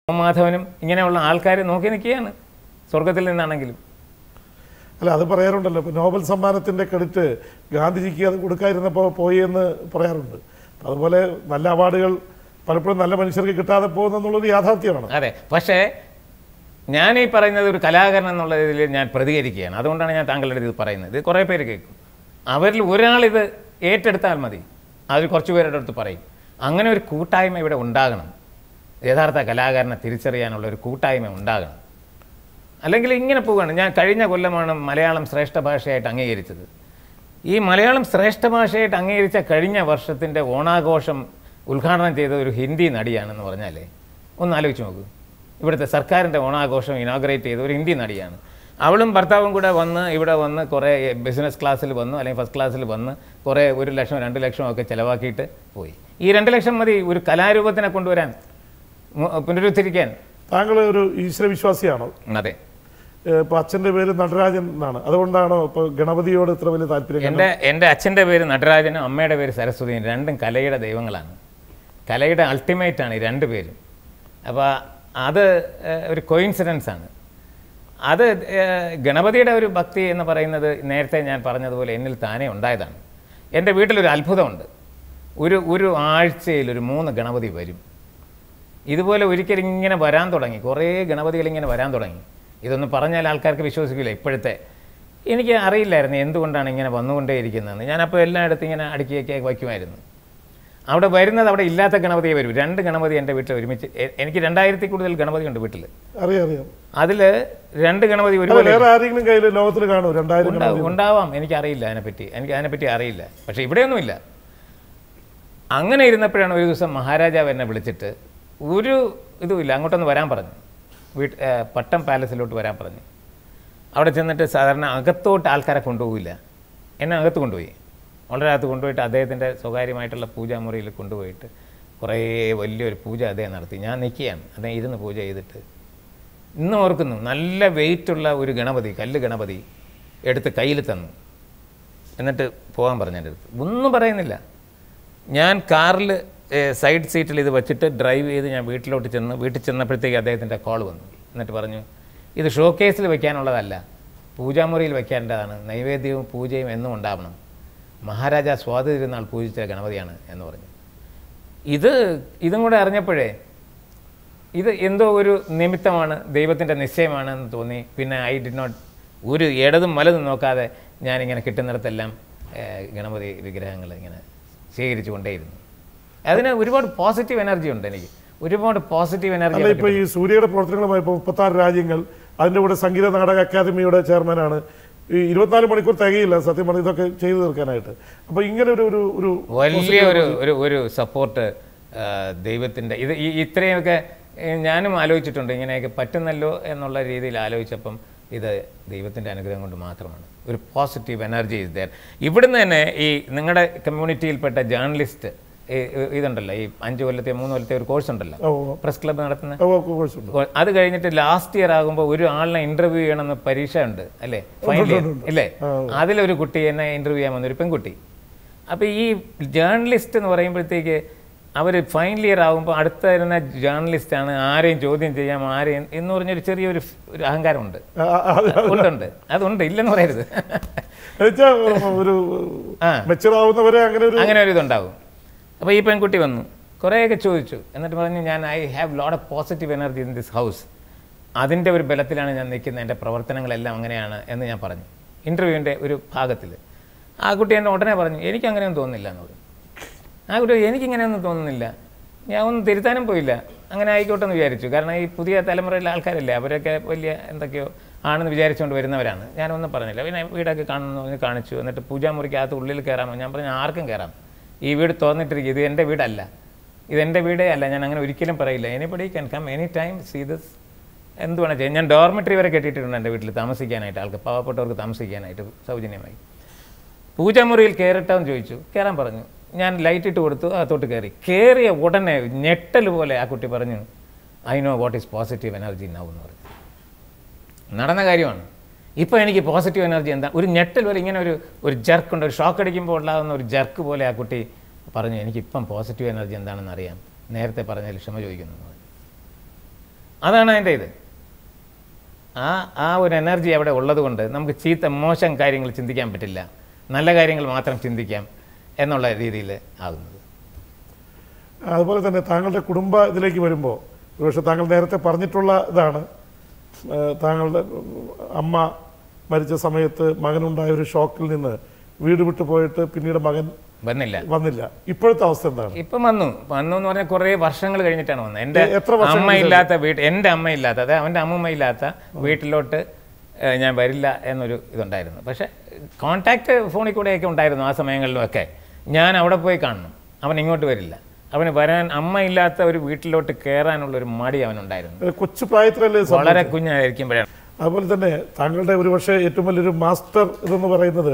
മാധവനും ഇങ്ങനെയുള്ള ആൾക്കാർ നോക്കി നിൽക്കുകയാണ് സ്വർഗത്തിൽ നിന്നാണെങ്കിലും അല്ല അത് പറയാറുണ്ടല്ലോ ഇപ്പൊ നോബൽ സമ്മാനത്തിന്റെ ക്രെഡിറ്റ് ഗാന്ധിജിക്ക് അത് കൊടുക്കാതിരുന്നപ്പോൾ പോയി എന്ന് പറയാറുണ്ട് അതുപോലെ നല്ല അവാർഡുകൾ പലപ്പോഴും നല്ല മനുഷ്യർക്ക് കിട്ടാതെ പോകുന്നെന്നുള്ളൊരു യാഥാർത്ഥ്യമാണ് അതെ പക്ഷേ ഞാൻ ഈ പറയുന്നത് ഒരു കലാകാരൻ എന്നുള്ള രീതിയിൽ ഞാൻ പ്രതികരിക്കുകയാണ് അതുകൊണ്ടാണ് ഞാൻ താങ്കളുടെ ഇത് പറയുന്നത് ഇത് കുറേ പേര് കേൾക്കും അവരിൽ ഒരാൾ ഇത് ഏറ്റെടുത്താൽ മതി അതിൽ കുറച്ച് പേരുടെ അടുത്ത് പറയും അങ്ങനെ ഒരു കൂട്ടായ്മ ഇവിടെ ഉണ്ടാകണം യഥാർത്ഥ കലാകാരനെ തിരിച്ചറിയാനുള്ള ഒരു കൂട്ടായ്മ ഉണ്ടാകണം അല്ലെങ്കിൽ ഇങ്ങനെ പോവുകയാണ് ഞാൻ കഴിഞ്ഞ കൊല്ലമാണ് മലയാളം ശ്രേഷ്ഠ ഭാഷയായിട്ട് അംഗീകരിച്ചത് ഈ മലയാളം ശ്രേഷ്ഠ ഭാഷയായിട്ട് അംഗീകരിച്ച കഴിഞ്ഞ വർഷത്തിൻ്റെ ഓണാഘോഷം ഉദ്ഘാടനം ചെയ്ത ഒരു ഹിന്ദി നടിയാണെന്ന് പറഞ്ഞാലേ ഒന്ന് ആലോചിച്ച് നോക്കൂ ഇവിടുത്തെ സർക്കാരിൻ്റെ ഓണാഘോഷം ഇനാഗ്രേറ്റ് ചെയ്ത ഒരു ഹിന്ദി നടിയാണ് അവളും ഭർത്താവും കൂടെ വന്ന് ഇവിടെ വന്ന് കുറേ ബിസിനസ് ക്ലാസ്സിൽ വന്നു അല്ലെങ്കിൽ ഫസ്റ്റ് ക്ലാസ്സിൽ വന്ന് കുറേ ഒരു ലക്ഷം രണ്ട് ലക്ഷം ഒക്കെ ചിലവാക്കിയിട്ട് പോയി ഈ രണ്ട് ലക്ഷം മതി ഒരു കലാരൂപത്തിനെ കൊണ്ടുവരാൻ മു- പുനരുദ്ധരിക്കാൻ താങ്കൾ ഒരു ഈശ്വരവിശ്വാസിയാണോ അതെ ഏഹ് ഇപ്പൊ അച്ഛന്റെ പേര് നടരാജൻ എന്നാണ് അതുകൊണ്ടാണോ ഇപ്പൊ ഗണപതിയോട് ഇത്ര വലിയ താല്പര്യം എൻ്റെ എൻ്റെ അച്ഛൻ്റെ പേര് നടരാജനും അമ്മയുടെ പേര് സരസ്വതിയും രണ്ടും കലയുടെ ദൈവങ്ങളാണ് കലയുടെ അൾട്ടിമേറ്റ് ആണ് ഈ രണ്ട് പേരും അപ്പോൾ അത് ഏഹ്, ഒരു കോയിൻസിഡൻസ് ആണ് അത് ഏഹ്, ഗണപതിയുടെ ഒരു ഭക്തി എന്ന് പറയുന്നത് നേരത്തെ ഞാൻ പറഞ്ഞതുപോലെ എന്നിൽ താനേ ഉണ്ടായതാണ് എൻ്റെ വീട്ടിലൊരു അത്ഭുതമുണ്ട് ഒരു ഒരു ആഴ്ചയിൽ ഒരു മൂന്ന് ഗണപതി വരും ഇതുപോലെ ഒരിക്കൽ ഇങ്ങനെ വരാൻ തുടങ്ങി കുറേ ഗണപതികൾ ഇങ്ങനെ വരാൻ തുടങ്ങി ഇതൊന്നും പറഞ്ഞാൽ ആൾക്കാർക്ക് വിശ്വസിക്കില്ല ഇപ്പോഴത്തെ എനിക്ക് അറിയില്ലായിരുന്നു എന്തുകൊണ്ടാണ് ഇങ്ങനെ വന്നുകൊണ്ടേയിരിക്കുന്നതെന്ന് ഞാനപ്പോൾ എല്ലായിടത്തും ഇങ്ങനെ അടുക്കിയൊക്കെ വയ്ക്കുമായിരുന്നു അവിടെ വരുന്നത് അവിടെ ഇല്ലാത്ത ഗണപതിയെ വരും രണ്ട് ഗണപതി എൻ്റെ വീട്ടിൽ ഒരുമിച്ച് എ- എനിക്ക് രണ്ടായിരത്തി കൂടുതൽ ഗണപതി ഉണ്ട് വീട്ടിൽ അറിയാം അറിയാം അതിൽ രണ്ട് ഗണപതി അല്ല, ഒരുപോലെ വേറെ ആരെങ്കിലും കയ്യിൽ ലോകത്തിൽ കാണൂ രണ്ടായിരം ഉണ്ടാ- ഉണ്ടാവാം എനിക്കറിയില്ല അതിനെപ്പറ്റി എനിക്ക് അതിനെപ്പറ്റി അറിയില്ല പക്ഷേ ഇവിടെയൊന്നുമില്ല അങ്ങനെ ഇരുന്നപ്പോഴാണ് ഒരു ദിവസം മഹാരാജാവ് എന്നെ വിളിച്ചിട്ട് ഒരു ഇതുമില്ല അങ്ങോട്ടൊന്ന് വരാൻ പറഞ്ഞു വീട്ട് ഏ, പട്ടം പാലസിലോട്ട് വരാൻ പറഞ്ഞു അവിടെ ചെന്നിട്ട് സാധാരണ അകത്തോട്ട് ആൾക്കാരെ കൊണ്ടുപോകില്ല എന്നെ അകത്ത് കൊണ്ടുപോയി വളരെ അകത്ത് കൊണ്ടുപോയിട്ട് അദ്ദേഹത്തിൻ്റെ സ്വകാര്യമായിട്ടുള്ള പൂജാമുറിയിൽ കൊണ്ടുപോയിട്ട് കുറേ വലിയൊരു പൂജ അദ്ദേഹം നടത്തി ഞാൻ നിൽക്കുകയാണ് അദ്ദേഹം ഇരുന്ന് പൂജ ചെയ്തിട്ട് ഇന്ന് ഓർക്കുന്നു നല്ല വെയിറ്റുള്ള ഒരു ഗണപതി കല്ല് ഗണപതി എടുത്ത് കയ്യിൽ തന്നു എന്നിട്ട് പോകാൻ പറഞ്ഞു എൻ്റെ അടുത്ത് ഒന്നും പറയുന്നില്ല ഞാൻ കാറിൽ സൈഡ് സീറ്റിൽ ഇത് വെച്ചിട്ട് ഡ്രൈവ് ചെയ്ത് ഞാൻ വീട്ടിലോട്ട് ചെന്ന് വീട്ടിൽ ചെന്നപ്പോഴത്തേക്ക് അദ്ദേഹത്തിൻ്റെ കോൾ വന്നു എന്നിട്ട് പറഞ്ഞു ഇത് ഷോക്കേസിൽ വെക്കാനുള്ളതല്ല പൂജാമുറിയിൽ വെക്കേണ്ടതാണ് നൈവേദ്യവും പൂജയും എന്നും ഉണ്ടാവണം മഹാരാജ സ്വാതി തിരുനാൾ പൂജിച്ച ഗണപതിയാണ് എന്ന് പറഞ്ഞു ഇത് ഇതും കൂടെ അറിഞ്ഞപ്പോഴേ ഇത് എന്തോ ഒരു നിമിത്തമാണ് ദൈവത്തിൻ്റെ നിശ്ചയമാണെന്ന് തോന്നി പിന്നെ ഐ ഡി നോട്ട് ഒരു ഇടതും വലതും നോക്കാതെ ഞാനിങ്ങനെ കിട്ടുന്നിടത്തെല്ലാം ഏഹ്, ഗണപതി വിഗ്രഹങ്ങൾ ഇങ്ങനെ ശേഖരിച്ചു കൊണ്ടേയിരുന്നു അതിന് ഒരുപാട് പോസിറ്റീവ് എനർജി ഉണ്ട് എനിക്ക് ഒരുപാട് പോസിറ്റീവ് എനർജി അല്ല ഇപ്പൊ ഈ സൂര്യയുടെ പ്രവർത്തനങ്ങളുമായി ഇപ്പോൾ മുപ്പത്തി ആറ് രാജ്യങ്ങൾ അതിന്റെ കൂടെ സംഗീത നാടക അക്കാദമിയുടെ ചെയർമാനാണ് ഈ ഇരുപത്തിനാല് മണിക്കൂർ തികയില്ല സത്യം പറഞ്ഞാൽ ഇതൊക്കെ ചെയ്തു തീർക്കാനായിട്ട് അപ്പൊ ഇങ്ങനെ ഒരു ഒരു ഒരു വലിയ ഒരു ഒരു ഒരു സപ്പോർട്ട് ദൈവത്തിൻ്റെ ഇത് ഈ ഇത്രയൊക്കെ ഏ, ഞാനും ആലോചിച്ചിട്ടുണ്ട് ഇങ്ങനെയൊക്കെ പറ്റുന്നല്ലോ എന്നുള്ള രീതിയിൽ ആലോചിച്ചപ്പം ഇത് ദൈവത്തിൻ്റെ അനുഗ്രഹം കൊണ്ട് മാത്രമാണ് ഒരു പോസിറ്റീവ് എനർജി ഇസ് ദർ ഇവിടുന്ന് തന്നെ ഈ നിങ്ങളുടെ കമ്മ്യൂണിറ്റിയിൽപ്പെട്ട ജേർണലിസ്റ്റ് ഇതുണ്ടല്ലോ ഈ അഞ്ച് കൊല്ലത്തെ മൂന്ന് കൊല്ലത്തെ ഒരു കോഴ്സ് ഉണ്ടല്ലോ ഓ, പ്രസ് ക്ലബ്ബ് നടത്തുന്ന ഓ, കോഴ്സുണ്ട് ഓ, അത് കഴിഞ്ഞിട്ട് ലാസ്റ്റ് ഇയർ ആകുമ്പോൾ ഒരു ആളിനെ ഇന്റർവ്യൂ ചെയ്യണമെന്ന് പരീക്ഷ ഉണ്ട് അല്ലേ ഫൈനൽ ഇയർ ഇല്ലേ അതിലൊരു കുട്ടി എന്നെ ഇന്റർവ്യൂ ചെയ്യാൻ വന്നൊരു പെൺകുട്ടി അപ്പോൾ ഈ ജേർണലിസ്റ്റ് എന്ന് പറയുമ്പോഴത്തേക്ക് അവർ ഫൈനൽ ഇയർ ആകുമ്പോൾ അടുത്ത വരുന്ന ജേർണലിസ്റ്റാണ് ആരെയും ചോദ്യം ചെയ്യാം ആരെയും എന്ന് പറഞ്ഞൊരു ചെറിയൊരു ഫ്- ഒരു അഹങ്കാരമുണ്ട് ആ, ആ, അത് ഉണ്ട് അതുണ്ട് ഇല്ലെന്ന് പറയരുത് എന്നുവെച്ചാ ഒരു ആ. മെച്ചറാവുന്നവരെ അങ്ങനെ ഒരു അങ്ങനെ ഒരു ഇതുണ്ടാവും അപ്പോൾ ഈ പെൺകുട്ടി വന്നു കുറേയൊക്കെ ചോദിച്ചു എന്നിട്ട് പറഞ്ഞു ഞാൻ I have load of positive energy in this house അതിൻ്റെ ഒരു ബലത്തിലാണ് ഞാൻ നിൽക്കുന്നത് എൻ്റെ പ്രവർത്തനങ്ങളെല്ലാം അങ്ങനെയാണ് എന്ന് ഞാൻ പറഞ്ഞു ഇൻ്റർവ്യൂവിൻ്റെ ഒരു ഭാഗത്തിൽ ആ കുട്ടി എന്നെ ഉടനെ പറഞ്ഞു എനിക്ക് അങ്ങനെയൊന്നും തോന്നുന്നില്ല എന്ന് പറഞ്ഞു ആ കുട്ടി എനിക്കിങ്ങനെയൊന്നും തോന്നുന്നില്ല ഞാൻ ഒന്നും തിരുത്താനും പോയില്ല അങ്ങനെ ആയിക്കോട്ടെ എന്ന് വിചാരിച്ചു കാരണം ഈ പുതിയ തലമുറയിലെ ആൾക്കാരല്ലേ അവരൊക്കെ വലിയ എന്തൊക്കെയോ ആണെന്ന് വിചാരിച്ചുകൊണ്ട് വരുന്നവരാണ് ഞാനൊന്നും പറഞ്ഞില്ല പിന്നെ വീടൊക്കെ കാണുന്നു എന്ന് കാണിച്ചു എന്നിട്ട് പൂജാമുറിക്കകത്ത് ഉള്ളിൽ കയറാമോ ഞാൻ പറഞ്ഞു ആർക്കും കയറാം ഈ വീട് തുറന്നിട്ടിരിക്കും ഇത് എൻ്റെ വീടല്ല ഇത് എൻ്റെ വീടേ അല്ല ഞാൻ അങ്ങനെ ഒരിക്കലും പറയില്ല anybody can come any time see this എന്ത് വേണം ചെയ്യാം ഞാൻ ഡോർമെട്രി വരെ കെട്ടിയിട്ടുണ്ട് എൻ്റെ വീട്ടിൽ താമസിക്കാനായിട്ട് ആൾക്ക് പാവപ്പെട്ടവർക്ക് താമസിക്കാനായിട്ട് സൗജന്യമായി പൂജാമുറിയിൽ കയറട്ടോ എന്ന് ചോദിച്ചു കയറാൻ പറഞ്ഞു ഞാൻ ലൈറ്റ് ഇട്ട് കൊടുത്തു അകത്തോട്ട് കയറി കയറിയ ഉടനെ ഞെട്ടൽ പോലെ ആ കുട്ടി പറഞ്ഞു I know what is positive energy now എന്ന് പറഞ്ഞു നടന്ന കാര്യമാണ് ഇപ്പോൾ എനിക്ക് പോസിറ്റീവ് എനർജി എന്താ ഒരു ഞെട്ടൽ പോലെ ഇങ്ങനെ ഒരു ഒരു ജർക്ക് ഉണ്ട് ഒരു ഷോക്ക് അടിക്കുമ്പോൾ ഉണ്ടാകുന്ന ഒരു ജർക്ക് പോലെ ആ കുട്ടി പറഞ്ഞു എനിക്കിപ്പം പോസിറ്റീവ് എനർജി എന്താണെന്ന് അറിയാം നേരത്തെ പറഞ്ഞതിൽ ക്ഷമ ചോദിക്കുന്നു എന്ന് പറഞ്ഞു. അതാണ് അതിൻ്റെ ഇത് ആ ആ ഒരു എനർജി അവിടെ ഉള്ളത് കൊണ്ട് നമുക്ക് ചീത്ത മോശം കാര്യങ്ങൾ ചിന്തിക്കാൻ പറ്റില്ല നല്ല കാര്യങ്ങൾ മാത്രം ചിന്തിക്കാം എന്നുള്ള രീതിയിൽ ആകുന്നത് അതുപോലെ തന്നെ താങ്കളുടെ കുടുംബ ഇതിലേക്ക് വരുമ്പോൾ ഒരുപക്ഷെ താങ്കൾ നേരത്തെ പറഞ്ഞിട്ടുള്ള ഇതാണ് ഏഹ് താങ്കളുടെ അമ്മ മരിച്ച സമയത്ത് മകനുണ്ടായ ഒരു ഷോക്കിൽ നിന്ന് വീട് വിട്ടു പോയിട്ട് പിന്നീട് മകൻ വന്നില്ല വന്നില്ല ഇപ്പോഴത്തെ അവസ്ഥ എന്താണ് ഇപ്പം വന്നു വന്നു എന്ന് പറഞ്ഞാൽ കുറേ വർഷങ്ങൾ കഴിഞ്ഞിട്ടാണ് വന്നത് എൻ്റെ എ- എത്ര വർഷങ്ങൾക്ക് അമ്മയില്ലാത്ത വീട്ട് എൻ്റെ അമ്മയില്ലാത്ത അതായത് അവൻ്റെ അമ്മമ്മയില്ലാത്ത വീട്ടിലോട്ട് ഏഹ്, ഞാൻ വരില്ല എന്നൊരു ഇതുണ്ടായിരുന്നു പക്ഷേ കോൺടാക്റ്റ് ഫോണിൽ കൂടെയൊക്കെ ഉണ്ടായിരുന്നു ആ സമയങ്ങളിലുമൊക്കെ ഞാൻ അവിടെ പോയി കാണണം അവൻ ഇങ്ങോട്ട് വരില്ല അവന് വരാൻ അമ്മയില്ലാത്ത ഒരു വീട്ടിലോട്ട് കയറാനുള്ള ഒരു മടി അവനുണ്ടായിരുന്നു ഏഹ് കൊച്ചു പ്രായത്തിലല്ലേ ഇത് വളരെ കുഞ്ഞായിരിക്കുമ്പോഴാണ് അതുപോലെ തന്നെ താങ്കളുടെ ഒരുപക്ഷെ ഏറ്റവും വലിയൊരു മാസ്റ്റർ ഇതെന്ന് പറയുന്നത്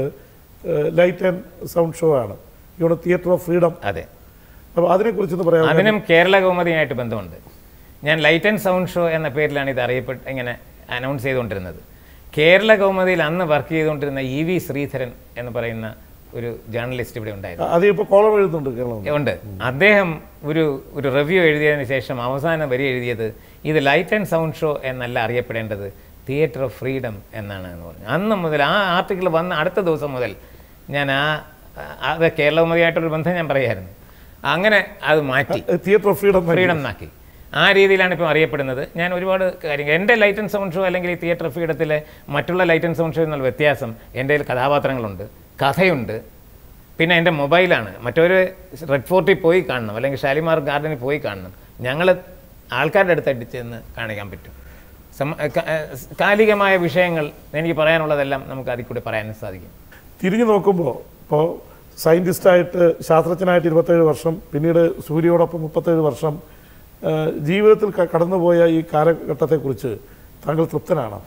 ലൈറ്റ് ആൻഡ് സൗണ്ട് ഷോ ആണ് ഇവിടെ തിയേറ്റർ ഓഫ് ഫ്രീഡം അതെ അപ്പോൾ അതിനെക്കുറിച്ചൊന്ന് പറയാം അതിനും കേരള കൗമുദിയായിട്ട് ബന്ധമുണ്ട് ഞാൻ ലൈറ്റ് ആൻഡ് സൗണ്ട് ഷോ എന്ന പേരിലാണ് ഇത് അറിയപ്പെട്ട് ഇങ്ങനെ അനൗൺസ് ചെയ്തുകൊണ്ടിരുന്നത് കേരള കൗമുദിയിൽ അന്ന് വർക്ക് ചെയ്തുകൊണ്ടിരുന്ന ഇ വി ശ്രീധരൻ എന്ന് പറയുന്ന ഒരു ജേർണലിസ്റ്റ് ഇവിടെ ഉണ്ടായിരുന്നു അത് ഇപ്പോൾ കോളം എഴുതുന്നുണ്ട് കേരളം ഉണ്ട് അദ്ദേഹം ഒരു ഒരു റിവ്യൂ എഴുതിയതിന് ശേഷം അവസാനം വരി എഴുതിയത് ഇത് ലൈറ്റ് ആൻഡ് സൗണ്ട് ഷോ എന്നല്ല അറിയപ്പെടേണ്ടത് തിയേറ്റർ ഓഫ് ഫ്രീഡം എന്നാണ് എന്ന് പറഞ്ഞു അന്ന് മുതൽ ആ ആർട്ടിക്കിൾ വന്ന അടുത്ത ദിവസം മുതൽ ഞാൻ ആ അത് കേരളവുമായിട്ടുള്ളൊരു ബന്ധം ഞാൻ പറയായിരുന്നു അങ്ങനെ അത് മാറ്റി തിയേറ്റർ ഓഫ് ഫ്രീഡം ഫ്രീഡം എന്നാക്കി ആ രീതിയിലാണ് ഇപ്പോൾ അറിയപ്പെടുന്നത് ഞാൻ ഒരുപാട് കാര്യങ്ങൾ എൻ്റെ ലൈറ്റ് ആൻഡ് സൗണ്ട് ഷോ അല്ലെങ്കിൽ ഈ തിയേറ്റർ ഫ്രീഡത്തിലെ മറ്റുള്ള ലൈറ്റ് ആൻഡ് സൗണ്ട് ഷോ എന്നുള്ള വ്യത്യാസം എൻ്റെ കയ്യിൽ കഥാപാത്രങ്ങളുണ്ട് കഥയുണ്ട് പിന്നെ എൻ്റെ മൊബൈലാണ് മറ്റൊരു റെഡ് ഫോർട്ടിൽ പോയി കാണണം അല്ലെങ്കിൽ ഷാലിമാർ ഗാർഡനിൽ പോയി കാണണം ഞങ്ങൾ ആൾക്കാരുടെ അടുത്തായിട്ട് ചെന്ന് കാണിക്കാൻ പറ്റും സമ- ക- കാലികമായ വിഷയങ്ങൾ എനിക്ക് പറയാനുള്ളതെല്ലാം നമുക്ക് അതിൽ കൂടെ പറയാനും സാധിക്കും തിരിഞ്ഞു നോക്കുമ്പോൾ ഇപ്പോൾ സയൻറ്റിസ്റ്റായിട്ട് ശാസ്ത്രജ്ഞനായിട്ട് ഇരുപത്തേഴ് വർഷം പിന്നീട് സൂര്യയോടൊപ്പം മുപ്പത്തേഴ് വർഷം ആ, ജീവിതത്തിൽ ക- കടന്നുപോയ ഈ കാലഘട്ടത്തെക്കുറിച്ച് താങ്കൾ തൃപ്തനാണ്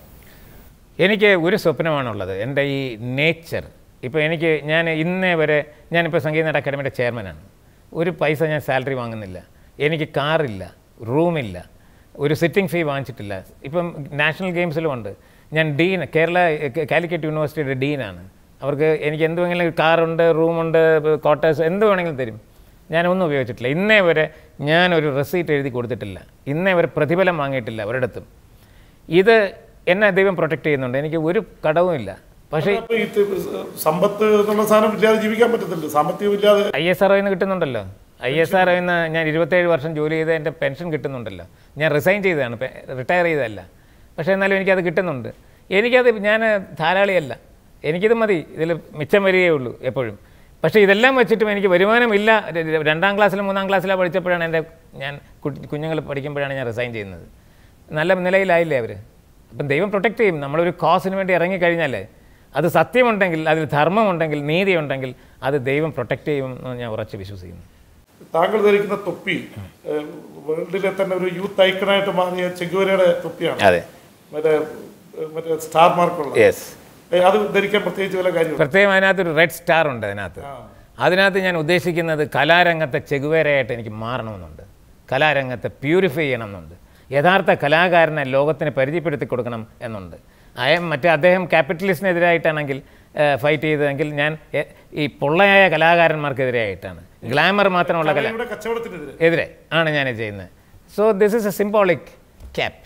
എനിക്ക് ഒരു സ്വപ്നമാണുള്ളത് എൻ്റെ ഈ നേച്ചർ ഇപ്പോൾ എനിക്ക് ഞാൻ ഇന്നേ വരെ ഞാനിപ്പോൾ സംഗീത നാടക അക്കാദമിയുടെ ചെയർമാനാണ് ഒരു പൈസ ഞാൻ സാലറി വാങ്ങുന്നില്ല എനിക്ക് കാറില്ല റൂമില്ല ഒരു സിറ്റിംഗ് ഫീ വാങ്ങിച്ചിട്ടില്ല ഇപ്പം നാഷണൽ ഗെയിംസിലും ഉണ്ട് ഞാൻ ഡീൻ കേരള കാലിക്കറ്റ് യൂണിവേഴ്സിറ്റിയുടെ ഡീനാണ് അവർക്ക് എനിക്ക് എന്ത് വേണമെങ്കിലും കാറുണ്ട് റൂമുണ്ട് ക്വാർട്ടേഴ്സ് എന്ത് വേണമെങ്കിലും തരും ഞാനൊന്നും ഉപയോഗിച്ചിട്ടില്ല ഇന്നേ വരെ ഞാനൊരു റെസീറ്റ് എഴുതി കൊടുത്തിട്ടില്ല ഇന്നേ വരെ പ്രതിഫലം വാങ്ങിയിട്ടില്ല ഒരിടത്തും ഇത് എന്നെ ദൈവം പ്രൊട്ടക്റ്റ് ചെയ്യുന്നുണ്ട് എനിക്ക് ഒരു കടവുമില്ല പക്ഷേ അപ്പോൾ ഈ തി- സമ്പത്ത് എന്നുള്ള സാധനം ഇല്ലാതെ ജീവിക്കാൻ പറ്റത്തില്ല സാമ്പത്തികം ഇല്ലാതെ ഐ എസ് ആർ നിന്ന് കിട്ടുന്നുണ്ടല്ലോ ഐ എസ് ആർ നിന്ന് ഞാൻ ഇരുപത്തേഴ് വർഷം ജോലി ചെയ്ത് എൻ്റെ പെൻഷൻ കിട്ടുന്നുണ്ടല്ലോ ഞാൻ റിസൈൻ ചെയ്തതാണ് റിട്ടയർ ചെയ്തതല്ല പക്ഷേ എന്നാലും എനിക്കത് കിട്ടുന്നുണ്ട് എനിക്കത് ഞാൻ ധാരാളിയല്ല എനിക്കിത് മതി ഇതിൽ മിച്ചം വരികയേ ഉള്ളൂ എപ്പോഴും പക്ഷേ ഇതെല്ലാം വെച്ചിട്ടും എനിക്ക് വരുമാനമില്ല ര- ര- രണ്ടാം ക്ലാസ്സിലും മൂന്നാം ക്ലാസ്സിലാണ് പഠിച്ചപ്പോഴാണ് എൻ്റെ ഞാൻ കുട്ടി കുഞ്ഞുങ്ങൾ പഠിക്കുമ്പോഴാണ് ഞാൻ റിസൈൻ ചെയ്യുന്നത് നല്ല നിലയിലായില്ലേ അവർ അപ്പം ദൈവം പ്രൊട്ടക്റ്റ് ചെയ്യും നമ്മളൊരു കോസിന് വേണ്ടി ഇറങ്ങിക്കഴിഞ്ഞാൽ അത് സത്യമുണ്ടെങ്കിൽ അതിൽ ധർമ്മമുണ്ടെങ്കിൽ നീതിയുണ്ടെങ്കിൽ അത് ദൈവം പ്രൊട്ടക്റ്റ് ചെയ്യുമെന്ന് ഞാൻ ഉറച്ച് വിശ്വസിക്കുന്നു താങ്കൾ ധരിക്കുന്ന തൊപ്പി ഏഹ്, വേൾഡിലെ തന്നെ ഒരു യൂത്ത് ഐക്കണായിട്ട് മാറിയ ചെഗുവരയുടെ തൊപ്പിയാണ് അതെ മറ്റേ ഏഹ്, മറ്റേ സ്റ്റാർ മാർക്കുള്ള യെസ് ഏഹ്, അത് ധരിക്കാൻ പ്രത്യേകിച്ച് വല്ല കാര്യമുണ്ട് പ്രത്യേകം അതിനകത്തൊരു റെഡ് സ്റ്റാർ ഉണ്ട് അതിനകത്ത് അതിനകത്ത് ഞാൻ ഉദ്ദേശിക്കുന്നത് കലാരംഗത്തെ ചെകുവേരയായിട്ട് എനിക്ക് മാറണമെന്നുണ്ട് കലാരംഗത്തെ പ്യൂരിഫൈ ചെയ്യണമെന്നുണ്ട് യഥാർത്ഥ കലാകാരനെ ലോകത്തിന് പരിചയപ്പെടുത്തി കൊടുക്കണം എന്നുണ്ട് അയം മറ്റേ അദ്ദേഹം ക്യാപിറ്റലിസ്റ്റിനെതിരായിട്ടാണെങ്കിൽ ഫൈറ്റ് ചെയ്തതെങ്കിൽ ഞാൻ എ- ഈ പൊള്ളയായ കലാകാരന്മാർക്കെതിരായിട്ടാണ് ഗ്ലാമർ മാത്രമുള്ള കല കലയുടെ കച്ചവടത്തിനെതിരെ എതിരെ ആണ് ഞാൻ ചെയ്യുന്നത് so this is a symbolic cap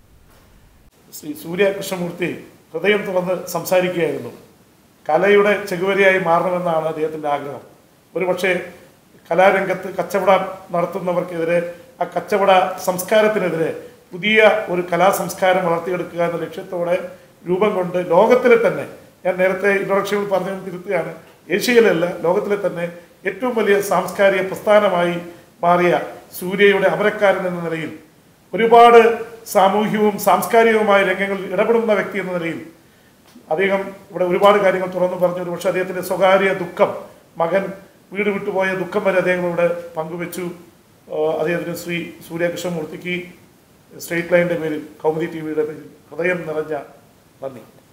Shri Surya Krishnamurthy ഹൃദയം തുറന്ന് സംസാരിക്കുകയായിരുന്നു കലയുടെ ചെകുവരിയായി മാറണമെന്നാണ് അദ്ദേഹത്തിൻ്റെ ആഗ്രഹം ഒരുപക്ഷെ കലാരംഗത്ത് കച്ചവടം നടത്തുന്നവർക്കെതിരെ ആ കച്ചവട സംസ്കാരത്തിനെതിരെ പുതിയ ഒരു കലാ സംസ്കാരം വളർത്തിയെടുക്കുക എന്ന ലക്ഷ്യത്തോടെ രൂപം കൊണ്ട് ലോകത്തിലെ തന്നെ ഞാൻ നേരത്തെ ഇൻട്രൊഡക്ഷനിൽ പറഞ്ഞു തിരുത്തുകയാണ് ഏഷ്യയിലല്ല ലോകത്തിലെ തന്നെ ഏറ്റവും വലിയ സാംസ്കാരിക പ്രസ്ഥാനമായി മാറിയ സൂര്യയുടെ അമരക്കാരൻ എന്ന നിലയിൽ ഒരുപാട് സാമൂഹികവും സാംസ്കാരികവുമായ രംഗങ്ങളിൽ ഇടപെടുന്ന വ്യക്തി എന്ന നിലയിൽ അദ്ദേഹം ഇവിടെ ഒരുപാട് കാര്യങ്ങൾ തുറന്നു പറഞ്ഞു ഒരു പക്ഷേ അദ്ദേഹത്തിന്റെ സ്വകാര്യ ദുഃഖം മകൻ വീട് വിട്ടുപോയ ദുഃഖം വരെ അദ്ദേഹം ഇവിടെ പങ്കുവെച്ചു ആഹ് അദ്ദേഹത്തിന് ശ്രീ സൂര്യകൃഷ്ണമൂർത്തിക്ക് സ്ട്രേറ്റ് ലൈനിന്റെ പേരിൽ കൗമുദി ടി വിയുടെ പേരിൽ ഹൃദയം നിറഞ്ഞ നന്ദി